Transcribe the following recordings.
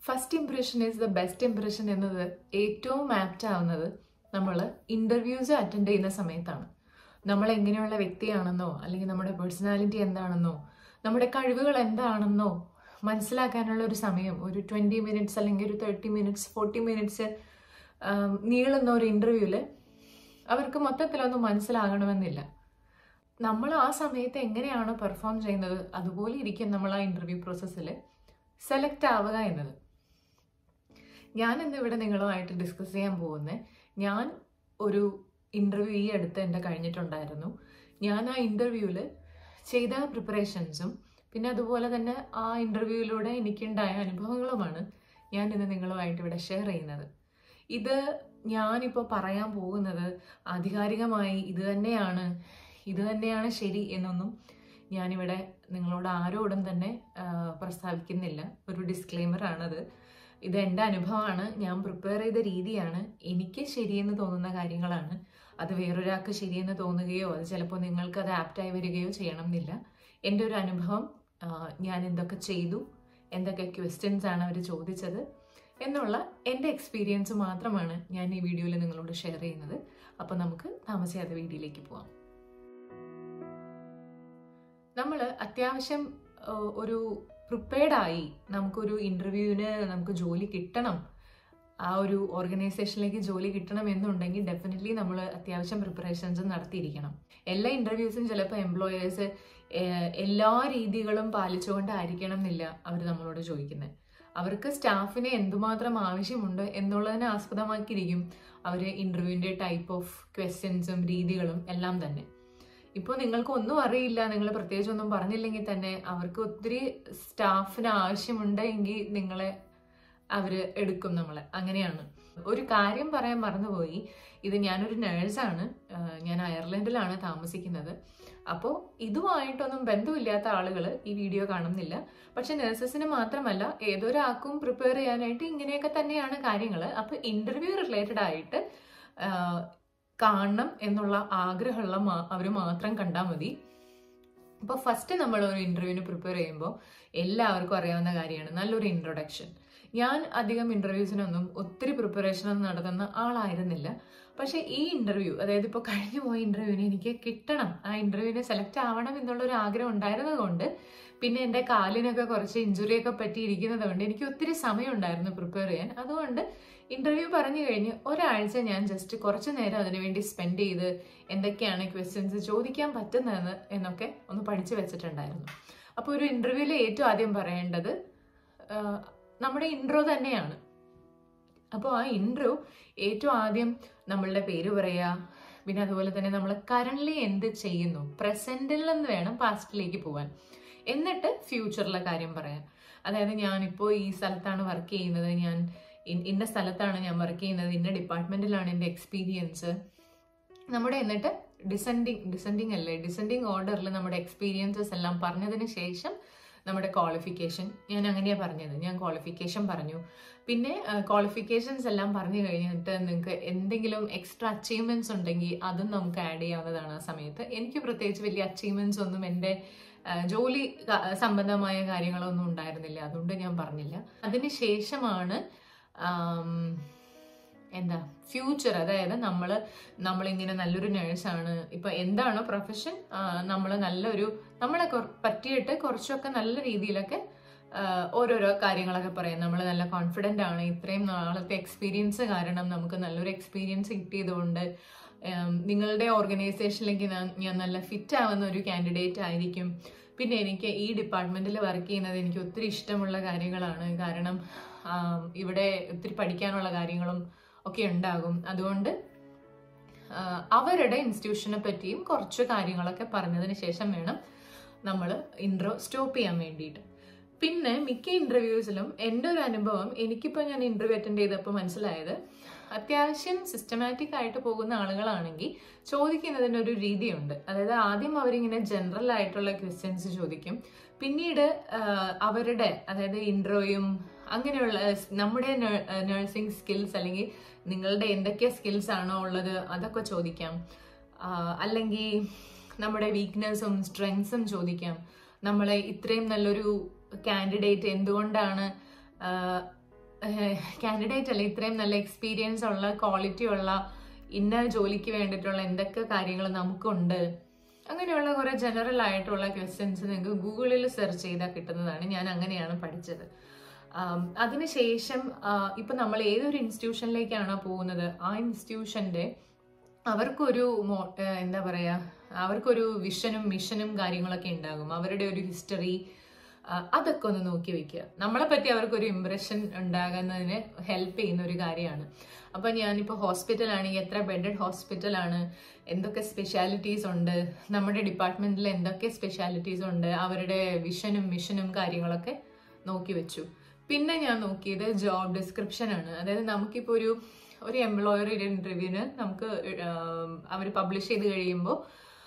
first impression is the best impression എന്നത് ഏറ്റവും apt ആവുന്നത് നമ്മൾ ഇൻ്റർവ്യൂസ് അറ്റൻഡ് ചെയ്യുന്ന സമയത്താണ് നമ്മൾ എങ്ങനെയുള്ള വ്യക്തിയാണെന്നോ അല്ലെങ്കിൽ നമ്മുടെ പേഴ്സണാലിറ്റി എന്താണെന്നോ നമ്മുടെ കഴിവുകൾ എന്താണെന്നോ മനസ്സിലാക്കാനുള്ള ഒരു സമയം ഒരു ട്വൻറ്റി മിനിറ്റ്സ് അല്ലെങ്കിൽ ഒരു തേർട്ടി മിനിറ്റ്സ് ഫോർട്ടി മിനിറ്റ്സ് നീളുന്ന ഒരു ഇൻ്റർവ്യൂവിൽ അവർക്ക് മൊത്തത്തിലൊന്നും മനസ്സിലാകണമെന്നില്ല നമ്മൾ ആ സമയത്ത് എങ്ങനെയാണ് പെർഫോം ചെയ്യുന്നത് അതുപോലെ ഇരിക്കും നമ്മൾ ആ ഇൻ്റർവ്യൂ പ്രോസസ്സിൽ സെലക്ട് ആവുക എന്നത് ഞാൻ ഇന്ന് ഇവിടെ നിങ്ങളുമായിട്ട് ഡിസ്കസ് ചെയ്യാൻ പോകുന്നത് ഞാൻ ഒരു ഇൻ്റർവ്യൂ ഈ അടുത്ത് എൻ്റെ കഴിഞ്ഞിട്ടുണ്ടായിരുന്നു ഞാൻ ആ ഇൻ്റർവ്യൂവിൽ ചെയ്ത പ്രിപ്പറേഷൻസും പിന്നെ അതുപോലെ തന്നെ ആ ഇൻ്റർവ്യൂവിലൂടെ എനിക്കുണ്ടായ അനുഭവങ്ങളുമാണ് ഞാൻ ഇന്ന് നിങ്ങളുമായിട്ട് ഇവിടെ ഷെയർ ചെയ്യുന്നത് ഇത് ഞാനിപ്പോൾ പറയാൻ പോകുന്നത് ആധികാരികമായി ഇത് തന്നെയാണ് ഇത് തന്നെയാണ് ശരി എന്നൊന്നും ഞാനിവിടെ നിങ്ങളോട് ആരോടും തന്നെ ആ, പ്രസ്താവിക്കുന്നില്ല ഒരു ഡിസ്ക്ലെയിമർ ആണത് ഇത് എൻ്റെ അനുഭവമാണ് ഞാൻ പ്രിപ്പയർ ചെയ്ത രീതിയാണ് എനിക്ക് ശരിയെന്ന് തോന്നുന്ന കാര്യങ്ങളാണ് അത് വേറൊരാൾക്ക് ശരിയെന്ന് തോന്നുകയോ അത് ചിലപ്പോൾ നിങ്ങൾക്ക് അത് ആപ്റ്റായി വരികയോ ചെയ്യണം എന്നില്ല എൻ്റെ ഒരു അനുഭവം ആ, ഞാൻ എന്തൊക്കെ ചെയ്തു എന്തൊക്കെ ക്വസ്റ്റ്യൻസ് ആണ് അവർ ചോദിച്ചത് എന്നുള്ള എൻ്റെ എക്സ്പീരിയൻസ് മാത്രമാണ് ഞാൻ ഈ വീഡിയോയിൽ നിങ്ങളോട് ഷെയർ ചെയ്യുന്നത് അപ്പോൾ നമുക്ക് താമസിയാതെ വീഡിയോയിലേക്ക് പോവാം നമ്മൾ അത്യാവശ്യം ആ, ഒരു പ്രിപ്പയർഡ് ആയി നമുക്കൊരു ഇൻ്റർവ്യൂവിന് നമുക്ക് ജോലി കിട്ടണം ആ ഒരു ഓർഗനൈസേഷനിലേക്ക് ജോലി കിട്ടണം എന്നുണ്ടെങ്കിൽ ഡെഫിനറ്റ്ലി നമ്മൾ അത്യാവശ്യം പ്രിപ്പറേഷൻസ് നടത്തിയിരിക്കണം എല്ലാ ഇൻ്റർവ്യൂസും ചിലപ്പോൾ എംപ്ലോയേഴ്സ് എല്ലാ രീതികളും പാലിച്ചുകൊണ്ടായിരിക്കണം എന്നില്ല അവർ നമ്മളോട് ചോദിക്കുന്നത് അവർക്ക് സ്റ്റാഫിന് എന്തുമാത്രം ആവശ്യമുണ്ട് എന്നുള്ളതിനെ ആസ്പദമാക്കിയിരിക്കും അവർ ഇൻ്റർവ്യൂവിൻ്റെ ടൈപ്പ് ഓഫ് ക്വസ്റ്റ്യൻസും രീതികളും എല്ലാം തന്നെ ഇപ്പോൾ നിങ്ങൾക്ക് ഒന്നും അറിയില്ല നിങ്ങൾ പ്രത്യേകിച്ച് ഒന്നും പറഞ്ഞില്ലെങ്കിൽ തന്നെ അവർക്ക് ഒത്തിരി സ്റ്റാഫിന് ആവശ്യമുണ്ടെങ്കിൽ നിങ്ങളെ അവർ എടുക്കും നമ്മളെ അങ്ങനെയാണ് ഒരു കാര്യം പറയാൻ മറന്നുപോയി ഇത് ഞാനൊരു നേഴ്സാണ് ഞാൻ അയർലൻഡിലാണ് താമസിക്കുന്നത് അപ്പോൾ ഇതുമായിട്ടൊന്നും ബന്ധമില്ലാത്ത ആളുകൾ ഈ വീഡിയോ കാണുന്നില്ല പക്ഷെ നഴ്സസിന് മാത്രമല്ല ഏതൊരാൾക്കും പ്രിപ്പയർ ചെയ്യാനായിട്ട് ഇങ്ങനെയൊക്കെ തന്നെയാണ് കാര്യങ്ങൾ അപ്പോൾ ഇൻ്റർവ്യൂ റിലേറ്റഡ് ആയിട്ട് ആ, കാണണം എന്നുള്ള ആഗ്രഹമുള്ള അവർ മാത്രം കണ്ടാൽ മതി അപ്പോൾ ഫസ്റ്റ് നമ്മൾ ഒരു ഇൻ്റർവ്യൂവിന് പ്രിപ്പയർ ചെയ്യുമ്പോൾ എല്ലാവർക്കും അറിയാവുന്ന കാര്യമാണ് നല്ലൊരു ഇൻട്രൊഡക്ഷൻ ഞാൻ അധികം ഇൻ്റർവ്യൂസിനൊന്നും ഒത്തിരി പ്രിപ്പറേഷൻ ഒന്നും നടത്തുന്ന ആളായിരുന്നില്ല പക്ഷേ ഈ ഇൻ്റർവ്യൂ അതായത് ഇപ്പോൾ കഴിഞ്ഞു പോയ ഇൻ്റർവ്യൂവിന് എനിക്ക് കിട്ടണം ആ ഇൻ്റർവ്യൂവിന് സെലക്ട് ആവണം എന്നുള്ള ഒരു ആഗ്രഹം ഉണ്ടായിരുന്നത് കൊണ്ട് പിന്നെ എൻ്റെ കാലിനൊക്കെ കുറച്ച് ഇഞ്ചുറി ഒക്കെ പറ്റിയിരിക്കുന്നത് കൊണ്ട് എനിക്ക് ഒത്തിരി സമയം ഉണ്ടായിരുന്നു പ്രിപ്പയർ ചെയ്യാൻ അതുകൊണ്ട് ഇൻ്റർവ്യൂ പറഞ്ഞു കഴിഞ്ഞ് ഒരാഴ്ച ഞാൻ ജസ്റ്റ് കുറച്ച് നേരം അതിനുവേണ്ടി സ്പെൻഡ് ചെയ്ത് എന്തൊക്കെയാണ് ക്വസ്റ്റ്യൻസ് ചോദിക്കാൻ പറ്റുന്നതെന്ന് എന്നൊക്കെ ഒന്ന് പഠിച്ചു വെച്ചിട്ടുണ്ടായിരുന്നു അപ്പോൾ ഒരു ഇൻ്റർവ്യൂവിൽ ഏറ്റവും ആദ്യം പറയേണ്ടത് ആ, നമ്മുടെ ഇൻട്രോ തന്നെയാണ് അപ്പോൾ ആ ഇൻട്രോ ഏറ്റവും ആദ്യം നമ്മളുടെ പേര് പറയുക പിന്നെ അതുപോലെ തന്നെ നമ്മൾ കറണ്ട്ലി എന്ത് ചെയ്യുന്നു പ്രസന്റിൽ നിന്ന് വേണം പാസ്റ്റിലേക്ക് പോകാൻ എന്നിട്ട് ഫ്യൂച്ചറിലെ കാര്യം പറയാൻ അതായത് ഞാനിപ്പോൾ ഈ സ്ഥലത്താണ് വർക്ക് ചെയ്യുന്നത് ഞാൻ ഇൻ- ഇന്ന സ്ഥലത്താണ് ഞാൻ വർക്ക് ചെയ്യുന്നത് ഇന്ന ഡിപ്പാർട്ട്മെന്റിലാണ് എൻ്റെ എക്സ്പീരിയൻസ് നമ്മുടെ എന്നിട്ട് ഡിസെൻഡിങ് ഡിസെൻഡിങ് അല്ലേ ഡിസെൻഡിങ് ഓർഡറിൽ നമ്മുടെ എക്സ്പീരിയൻസസ് എല്ലാം പറഞ്ഞതിന് ശേഷം നമ്മുടെ ക്വാളിഫിക്കേഷൻ ഞാൻ അങ്ങനെയാണ് പറഞ്ഞത് ഞാൻ ക്വാളിഫിക്കേഷൻ പറഞ്ഞു പിന്നെ ക്വാളിഫിക്കേഷൻസ് എല്ലാം പറഞ്ഞു കഴിഞ്ഞിട്ട് നിങ്ങൾക്ക് എന്തെങ്കിലും എക്സ്ട്രാ അച്ചീവ്മെന്റ്സ് ഉണ്ടെങ്കിൽ അതും നമുക്ക് ആഡ് ചെയ്യാവുന്നതാണ് ആ സമയത്ത് എനിക്ക് പ്രത്യേകിച്ച് വലിയ അച്ചീവ്മെന്റ്സ് ഒന്നും എൻ്റെ ആ, ജോലി ക- സംബന്ധമായ കാര്യങ്ങളൊന്നും ഉണ്ടായിരുന്നില്ല അതുകൊണ്ട് ഞാൻ പറഞ്ഞില്ല അതിന് ശേഷമാണ് ആം, എന്താ ഫ്യൂച്ചർ അതായത് നമ്മൾ നമ്മളിങ്ങനെ നല്ലൊരു നേഴ്സാണ് ഇപ്പൊ എന്താണോ പ്രൊഫഷൻ നമ്മൾ നല്ലൊരു നമ്മളെ കൊർ- പറ്റിയിട്ട് കുറച്ചൊക്കെ നല്ല രീതിയിലൊക്കെ ആ, ഓരോരോ കാര്യങ്ങളൊക്കെ പറയാം നമ്മൾ നല്ല കോൺഫിഡൻ്റ് ആണ് ഇത്രയും നാളത്തെ എക്സ്പീരിയൻസ് കാരണം നമുക്ക് നല്ലൊരു എക്സ്പീരിയൻസ് കിട്ടിയതുകൊണ്ട് ഉം, നിങ്ങളുടെ ഓർഗനൈസേഷനിലേക്ക് ഞാൻ ഞാൻ നല്ല ഫിറ്റ് ആവുന്ന ഒരു കാൻഡിഡേറ്റ് ആയിരിക്കും പിന്നെ എനിക്ക് ഈ ഡിപ്പാർട്ട്മെന്റിൽ വർക്ക് ചെയ്യുന്നത് എനിക്ക് ഒത്തിരി ഇഷ്ടമുള്ള കാര്യങ്ങളാണ് കാരണം ആം, ഇവിടെ ഒത്തിരി പഠിക്കാനുള്ള കാര്യങ്ങളും ഒക്കെ ഉണ്ടാകും അതുകൊണ്ട് ആ, അവരുടെ ഇൻസ്റ്റിറ്റ്യൂഷനെ പറ്റിയും കുറച്ച് കാര്യങ്ങളൊക്കെ പറഞ്ഞതിന് ശേഷം വേണം നമ്മൾ ഇൻട്രോ സ്റ്റോപ്പ് ചെയ്യാൻ വേണ്ടിയിട്ട് പിന്നെ മിക്ക ഇൻ്റർവ്യൂസിലും എൻ്റെ ഒരു അനുഭവം എനിക്കിപ്പോൾ ഞാൻ ഇൻ്റർവ്യൂ അറ്റൻഡ് ചെയ്തപ്പോൾ മനസ്സിലായത് അത്യാവശ്യം സിസ്റ്റമാറ്റിക് ആയിട്ട് പോകുന്ന ആളുകളാണെങ്കിൽ ചോദിക്കുന്നതിന് ഒരു രീതിയുണ്ട് അതായത് ആദ്യം അവരിങ്ങനെ ജനറൽ ആയിട്ടുള്ള ക്വസ്റ്റ്യൻസ് ചോദിക്കും പിന്നീട് ആ, അവരുടെ അതായത് ഇൻട്രോയും അങ്ങനെയുള്ള സ് നമ്മുടെ നഴ്സിംഗ് സ്കിൽസ് അല്ലെങ്കിൽ നിങ്ങളുടെ എന്തൊക്കെ സ്കിൽസ് ആണോ ഉള്ളത് അതൊക്കെ ചോദിക്കാം ആ, അല്ലെങ്കിൽ നമ്മുടെ വീക്ക്നെസ്സും സ്ട്രെങ്സും ചോദിക്കാം നമ്മളെ ഇത്രയും നല്ലൊരു കാൻഡിഡേറ്റ് എന്തുകൊണ്ടാണ് ആ, കാൻഡിഡേറ്റ് അല്ല ഇത്രയും നല്ല എക്സ്പീരിയൻസ് ഉള്ള ക്വാളിറ്റി ഉള്ള ഇന്ന ജോലിക്ക് വേണ്ടിയിട്ടുള്ള എന്തൊക്കെ കാര്യങ്ങൾ നമുക്കുണ്ട് അങ്ങനെയുള്ള കുറെ ജനറൽ ആയിട്ടുള്ള ക്വസ്റ്റ്യൻസ് നിങ്ങൾക്ക് ഗൂഗിളിൽ സെർച്ച് ചെയ്താൽ കിട്ടുന്നതാണ് ഞാൻ അങ്ങനെയാണ് പഠിച്ചത് ആം, അതിനുശേഷം ആ, ഇപ്പൊ നമ്മൾ ഏതൊരു ഇൻസ്റ്റിറ്റ്യൂഷനിലേക്കാണോ പോകുന്നത് ആ ഇൻസ്റ്റിറ്റ്യൂഷന്റെ അവർക്കൊരു മോ- ഏ, എന്താ പറയാ അവർക്കൊരു വിഷനും മിഷനും കാര്യങ്ങളൊക്കെ ഉണ്ടാകും അവരുടെ ഒരു ഹിസ്റ്ററി അതൊക്കെ ഒന്ന് നോക്കി വെക്കുക നമ്മളെ പറ്റി അവർക്കൊരു ഇംപ്രഷൻ ഉണ്ടാകുന്നതിന് ഹെൽപ്പ് ചെയ്യുന്ന ഒരു കാര്യമാണ് അപ്പൊ ഞാനിപ്പോൾ ഹോസ്പിറ്റലാണെങ്കിൽ എത്ര ബെഡഡ് ഹോസ്പിറ്റലാണ് എന്തൊക്കെ സ്പെഷ്യാലിറ്റീസ് ഉണ്ട് നമ്മുടെ ഡിപ്പാർട്ട്മെന്റിൽ എന്തൊക്കെ സ്പെഷ്യാലിറ്റീസ് ഉണ്ട് അവരുടെ വിഷനും മിഷനും കാര്യങ്ങളൊക്കെ നോക്കി വെച്ചു പിന്നെ ഞാൻ നോക്കിയത് ജോബ് ഡിസ്ക്രിപ്ഷൻ ആണ് അതായത് നമുക്കിപ്പോൾ ഒരു ഒരു എംപ്ലോയർ ഒരു ഇന്റർവ്യൂവിന് നമുക്ക് അവർ പബ്ലിഷ് ചെയ്ത് കഴിയുമ്പോൾ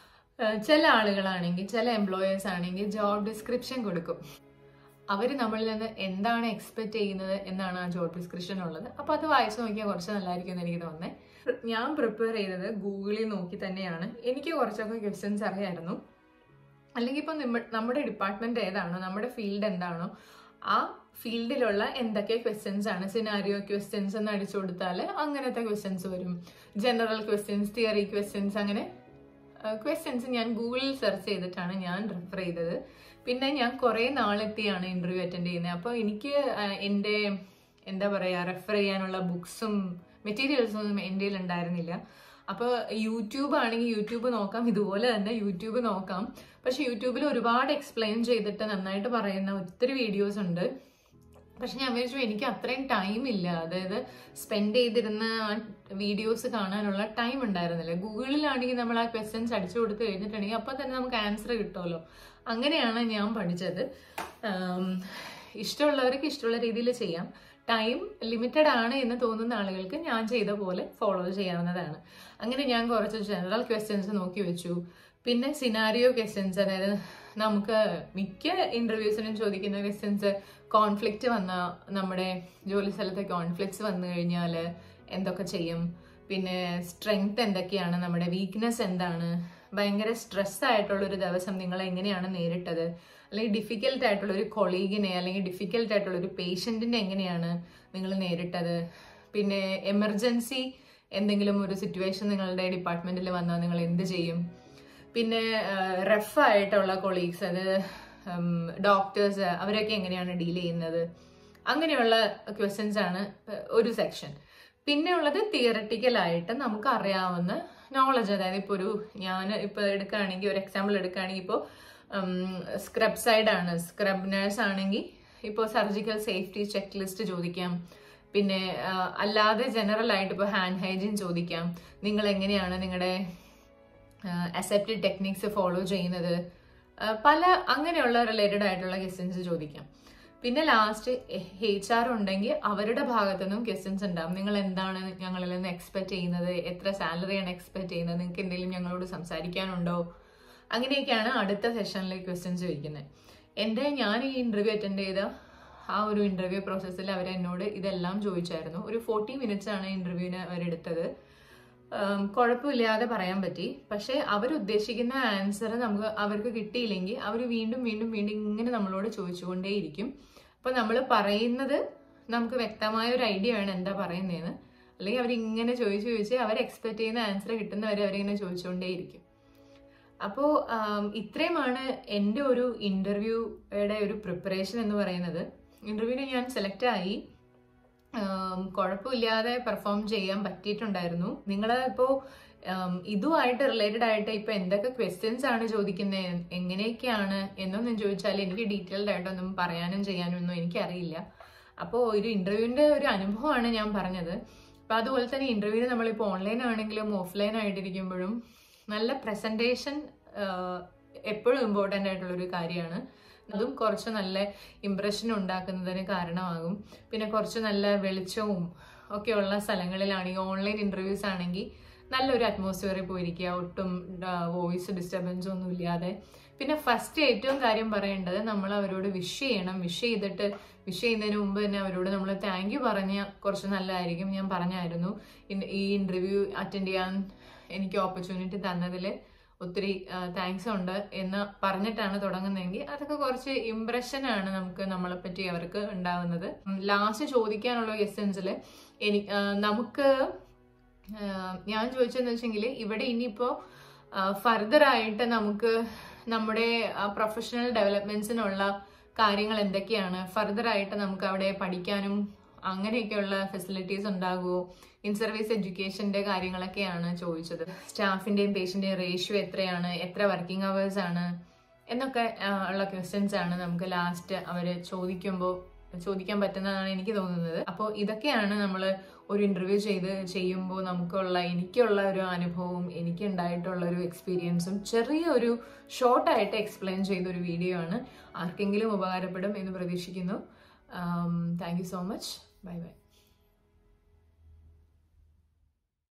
ചില ആളുകളാണെങ്കിൽ ചില എംപ്ലോയേഴ്സ് ആണെങ്കിൽ ജോബ് ഡിസ്ക്രിപ്ഷൻ കൊടുക്കും അവർ നമ്മളിൽ നിന്ന് എന്താണ് എക്സ്പെക്ട് ചെയ്യുന്നത് എന്നാണ് ആ ജോബ് ഡിസ്ക്രിപ്ഷൻ ഉള്ളത് അപ്പോൾ അത് വായിച്ചു നോക്കിയാൽ കുറച്ച് നല്ലതായിരിക്കും എന്ന് എനിക്ക് തോന്നുന്നത് ഞാൻ പ്രിപ്പയർ ചെയ്തത് ഗൂഗിളിൽ നോക്കി തന്നെയാണ് എനിക്ക് കുറച്ചൊക്കെ ക്വസ്റ്റ്യൻസ് അറിയായിരുന്നു അല്ലെങ്കിൽ ഇപ്പം നമ്മുടെ ഡിപ്പാർട്ട്മെന്റ് ഏതാണോ നമ്മുടെ ഫീൽഡ് എന്താണോ ആ ഫീൽഡിലുള്ള എന്തൊക്കെ ക്വസ്റ്റ്യൻസ് ആണ് സിനാരിയോ ക്വസ്റ്റ്യൻസ് എന്ന് അടിച്ചു കൊടുത്താൽ അങ്ങനത്തെ ക്വസ്റ്റ്യൻസ് വരും ജനറൽ ക്വസ്റ്റ്യൻസ് തിയറി ക്വസ്റ്റ്യൻസ് അങ്ങനെ ക്വസ്റ്റ്യൻസ് ഞാൻ ഗൂഗിളിൽ സെർച്ച് ചെയ്തിട്ടാണ് ഞാൻ റെഫർ ചെയ്തത് പിന്നെ ഞാൻ കുറേ നാളെത്തിയാണ് ഇന്റർവ്യൂ അറ്റൻഡ് ചെയ്യുന്നത് അപ്പോൾ എനിക്ക് ആ, എൻ്റെ എന്താ പറയുക റെഫർ ചെയ്യാനുള്ള ബുക്സും മെറ്റീരിയൽസും ഒന്നും എൻ്റെ കയ്യിൽ ഉണ്ടായിരുന്നില്ല അപ്പോൾ യൂട്യൂബ് ആണെങ്കിൽ യൂട്യൂബ് നോക്കാം ഇതുപോലെ തന്നെ യൂട്യൂബ് നോക്കാം പക്ഷെ യൂട്യൂബിൽ ഒരുപാട് എക്സ്പ്ലെയിൻ ചെയ്തിട്ട് നന്നായിട്ട് പറയുന്ന ഒത്തിരി വീഡിയോസ് ഉണ്ട് പക്ഷെ ഞാൻ വിചാരിച്ചു എനിക്ക് അത്രയും ടൈം ഇല്ല അതായത് സ്പെൻഡ് ചെയ്തിരുന്ന വീഡിയോസ് കാണാനുള്ള ടൈം ഉണ്ടായിരുന്നില്ല ഗൂഗിളിലാണെങ്കിൽ നമ്മൾ ആ ക്വസ്റ്റ്യൻസ് അടിച്ചു കൊടുത്ത് കഴിഞ്ഞിട്ടുണ്ടെങ്കിൽ അപ്പോൾ തന്നെ നമുക്ക് ആൻസർ കിട്ടുമല്ലോ അങ്ങനെയാണ് ഞാൻ പഠിച്ചത് ആം, ഇഷ്ടമുള്ളവർക്ക് ഇഷ്ടമുള്ള രീതിയിൽ ചെയ്യാം ടൈം ലിമിറ്റഡ് ആണ് എന്ന് തോന്നുന്ന ആളുകൾക്ക് ഞാൻ ചെയ്ത പോലെ ഫോളോ ചെയ്യാവുന്നതാണ് അങ്ങനെ ഞാൻ കുറച്ച് ജനറൽ ക്വസ്റ്റ്യൻസ് നോക്കി വെച്ചു പിന്നെ സിനാരിയോ ക്വസ്റ്റ്യൻസ് അതായത് നമുക്ക് മിക്ക ഇന്റർവ്യൂസിനും ചോദിക്കുന്ന ക്വസ്റ്റ്യൻസ് കോൺഫ്ലിക്റ്റ് വന്ന നമ്മുടെ ജോലി സ്ഥലത്തെ കോൺഫ്ലിക്ട്സ് വന്നു കഴിഞ്ഞാൽ എന്തൊക്കെ ചെയ്യും പിന്നെ സ്ട്രെങ്ത് എന്തൊക്കെയാണ് നമ്മുടെ വീക്ക്നെസ് എന്താണ് ഭയങ്കര സ്ട്രെസ് ആയിട്ടുള്ള ഒരു ദിവസം നിങ്ങൾ എങ്ങനെയാണ് നേരിട്ടത് അല്ലെങ്കിൽ ഡിഫിക്കൽട്ട് ആയിട്ടുള്ള ഒരു കൊളീഗിനെ അല്ലെങ്കിൽ ഡിഫിക്കൽട്ട് ആയിട്ടുള്ള ഒരു പേഷ്യന്റിനെ എങ്ങനെയാണ് നിങ്ങൾ നേരിട്ടത് പിന്നെ എമർജൻസി എന്തെങ്കിലും ഒരു സിറ്റുവേഷൻ നിങ്ങളുടെ ഡിപ്പാർട്ട്മെന്റിൽ വന്നാൽ നിങ്ങൾ എന്ത് ചെയ്യും പിന്നെ റഫ് ആയിട്ടുള്ള കൊളീഗ്സ് അത് ഡോക്ടേഴ്സ് അവരൊക്കെ എങ്ങനെയാണ് ഡീൽ ചെയ്യുന്നത് അങ്ങനെയുള്ള ക്വസ്റ്റ്യൻസ് ആണ് ഒരു സെക്ഷൻ പിന്നെ ഉള്ളത് തിയറട്ടിക്കൽ ആയിട്ട് നമുക്ക് അറിയാവുന്ന നോളജ് അതായത് ഇപ്പോൾ ഒരു ഞാൻ ഇപ്പോൾ എടുക്കുകയാണെങ്കിൽ ഒരു എക്സാമ്പിൾ എടുക്കുകയാണെങ്കിൽ ഇപ്പോൾ സ്ക്രബ് സൈഡ് ആണ് സ്ക്രബ് നേഴ്സ് ആണെങ്കിൽ ഇപ്പോൾ സർജിക്കൽ സേഫ്റ്റി ചെക്ക് ലിസ്റ്റ് ചോദിക്കാം പിന്നെ ആ, അല്ലാതെ ജനറൽ ആയിട്ട് ഇപ്പോൾ ഹാൻഡ് ഹൈജീൻ ചോദിക്കാം നിങ്ങൾ എങ്ങനെയാണ് നിങ്ങളുടെ അസെപ്റ്റഡ് ടെക്നിക്സ് ഫോളോ ചെയ്യുന്നത് ആ, പല അങ്ങനെയുള്ള റിലേറ്റഡ് ആയിട്ടുള്ള ക്വസ്റ്റ്യൻസ് ചോദിക്കാം പിന്നെ ലാസ്റ്റ് എച്ച് ആർ ഉണ്ടെങ്കിൽ അവരുടെ ഭാഗത്തു നിന്നും ക്വസ്റ്റ്യൻസ് ഉണ്ടാവും നിങ്ങൾ എന്താണ് ഞങ്ങളിൽ നിന്ന് എക്സ്പെക്ട് ചെയ്യുന്നത് എത്ര സാലറിയാണ് എക്സ്പെക്ട് ചെയ്യുന്നത് നിങ്ങൾക്ക് എന്തെങ്കിലും ഞങ്ങളോട് സംസാരിക്കാനുണ്ടോ അങ്ങനെയൊക്കെയാണ് അടുത്ത സെഷനിലേക്ക് ക്വസ്റ്റ്യൻസ് ചോദിക്കുന്നത് എൻ്റെ ഞാൻ ഈ ഇന്റർവ്യൂ അറ്റൻഡ് ചെയ്ത ആ ഒരു ഇന്റർവ്യൂ പ്രോസസ്സിൽ അവർ എന്നോട് ഇതെല്ലാം ചോദിച്ചായിരുന്നു ഒരു ഫോർട്ടി മിനിറ്റ്സ് ആണ് ഇന്റർവ്യൂവിന് അവരെടുത്തത് ഉം, കുഴപ്പമില്ലാതെ പറയാൻ പറ്റി പക്ഷെ അവരുദ്ദേശിക്കുന്ന ആൻസർ നമുക്ക് അവർക്ക് കിട്ടിയില്ലെങ്കിൽ അവർ വീണ്ടും വീണ്ടും വീണ്ടും ഇങ്ങനെ നമ്മളോട് ചോദിച്ചുകൊണ്ടേയിരിക്കും അപ്പൊ നമ്മൾ പറയുന്നത് നമുക്ക് വ്യക്തമായ ഒരു ഐഡിയ വേണം എന്താ പറയുന്നതെന്ന് അല്ലെങ്കിൽ അവരിങ്ങനെ ചോദിച്ചു ചോദിച്ച് അവർ എക്സ്പെക്ട് ചെയ്യുന്ന ആൻസർ കിട്ടുന്നവരെ അവരിങ്ങനെ ചോദിച്ചുകൊണ്ടേയിരിക്കും അപ്പോൾ ഇത്രയുമാണ് എൻ്റെ ഒരു ഇൻ്റർവ്യൂയുടെ ഒരു പ്രിപ്പറേഷൻ എന്ന് പറയുന്നത് ഇൻ്റർവ്യൂവിന് ഞാൻ സെലക്ട് ആയി ആം, കുഴപ്പമില്ലാതെ പെർഫോം ചെയ്യാൻ പറ്റിയിട്ടുണ്ടായിരുന്നു നിങ്ങൾ ഇപ്പോൾ ഇതുമായിട്ട് റിലേറ്റഡ് ആയിട്ട് ഇപ്പൊ എന്തൊക്കെ ക്വസ്റ്റ്യൻസ് ആണ് ചോദിക്കുന്നത് എങ്ങനെയൊക്കെയാണ് എന്നൊന്നും ചോദിച്ചാൽ എനിക്ക് ഡീറ്റെയിൽഡ് ആയിട്ടൊന്നും പറയാനും ചെയ്യാനും ഒന്നും എനിക്കറിയില്ല അപ്പോൾ ഒരു ഇന്റർവ്യൂവിന്റെ ഒരു അനുഭവമാണ് ഞാൻ പറഞ്ഞത് അപ്പൊ അതുപോലെ തന്നെ ഇന്റർവ്യൂവിന് നമ്മളിപ്പോൾ ഓൺലൈൻ ആണെങ്കിലും ഓഫ്ലൈൻ ആയിട്ടിരിക്കുമ്പോഴും നല്ല പ്രസന്റേഷൻ എപ്പോഴും ഇമ്പോർട്ടൻ്റ് ആയിട്ടുള്ള ഒരു കാര്യമാണ് അതും കുറച്ച് നല്ല ഇംപ്രഷൻ ഉണ്ടാക്കുന്നതിന് കാരണമാകും പിന്നെ കുറച്ച് നല്ല വെളിച്ചവും ഒക്കെയുള്ള സ്ഥലങ്ങളിലാണെങ്കിൽ ഓൺലൈൻ ഇന്റർവ്യൂസ് ആണെങ്കിൽ നല്ലൊരു അറ്റ്മോസ്ഫിയറിൽ പോയിരിക്കുക ഒട്ടും വോയിസ് ഡിസ്റ്റർബൻസ് ഒന്നും ഇല്ലാതെ പിന്നെ ഫസ്റ്റ് ഏറ്റവും കാര്യം പറയേണ്ടത് നമ്മൾ അവരോട് വിഷ് ചെയ്യണം വിഷ് ചെയ്തിട്ട് വിഷ് ചെയ്യുന്നതിന് മുമ്പ് തന്നെ അവരോട് നമ്മൾ താങ്ക് യു പറഞ്ഞ കുറച്ച് നല്ലതായിരിക്കും ഞാൻ പറഞ്ഞായിരുന്നു ഇൻ- ഈ ഇന്റർവ്യൂ അറ്റൻഡ് ചെയ്യാൻ എനിക്ക് ഓപ്പർച്യൂണിറ്റി തന്നതിൽ ഒത്തിരി താങ്ക്സ് ഉണ്ട് എന്ന് പറഞ്ഞിട്ടാണ് തുടങ്ങുന്നതെങ്കിൽ അതൊക്കെ കുറച്ച് ഇംപ്രഷനാണ് നമുക്ക് നമ്മളെ പറ്റി അവർക്ക് ഉണ്ടാവുന്നത് ലാസ്റ്റ് ചോദിക്കാനുള്ള എസെൻസിൽ എനി ആ, നമുക്ക് ആ, ഞാൻ ചോദിച്ചതെന്ന് വെച്ചെങ്കിൽ ഇവിടെ ഇനിയിപ്പോൾ ഫർദർ ആയിട്ട് നമുക്ക് നമ്മുടെ പ്രൊഫഷണൽ ഡെവലപ്മെന്റ്സിനുള്ള കാര്യങ്ങൾ എന്തൊക്കെയാണ് ഫർദർ ആയിട്ട് നമുക്ക് അവിടെ പഠിക്കാനും അങ്ങനെയൊക്കെയുള്ള ഫെസിലിറ്റീസ് ഉണ്ടാകുമോ ഇൻ സർവീസ് എഡ്യൂക്കേഷന്റെ കാര്യങ്ങളൊക്കെയാണ് ചോദിച്ചത് സ്റ്റാഫിന്റെയും പേഷ്യന്റെയും റേഷ്യോ എത്രയാണ് എത്ര വർക്കിംഗ് അവേഴ്സ് ആണ് എന്നൊക്കെ ആ, ഉള്ള ക്വസ്റ്റ്യൻസ് ആണ് നമുക്ക് ലാസ്റ്റ് അവര് ചോദിക്കുമ്പോൾ ചോദിക്കാൻ പറ്റുന്നതാണ് എനിക്ക് തോന്നുന്നത് അപ്പോൾ ഇതൊക്കെയാണ് നമ്മൾ ഒരു ഇന്റർവ്യൂ ചെയ്ത് ചെയ്യുമ്പോൾ നമുക്കുള്ള എനിക്കുള്ള ഒരു അനുഭവവും എനിക്ക് ഉണ്ടായിട്ടുള്ള ഒരു എക്സ്പീരിയൻസും ചെറിയൊരു ഷോർട്ടായിട്ട് എക്സ്പ്ലെയിൻ ചെയ്ത ഒരു വീഡിയോ ആണ് ആർക്കെങ്കിലും ഉപകാരപ്പെടും എന്ന് പ്രതീക്ഷിക്കുന്നു thank you so much bye by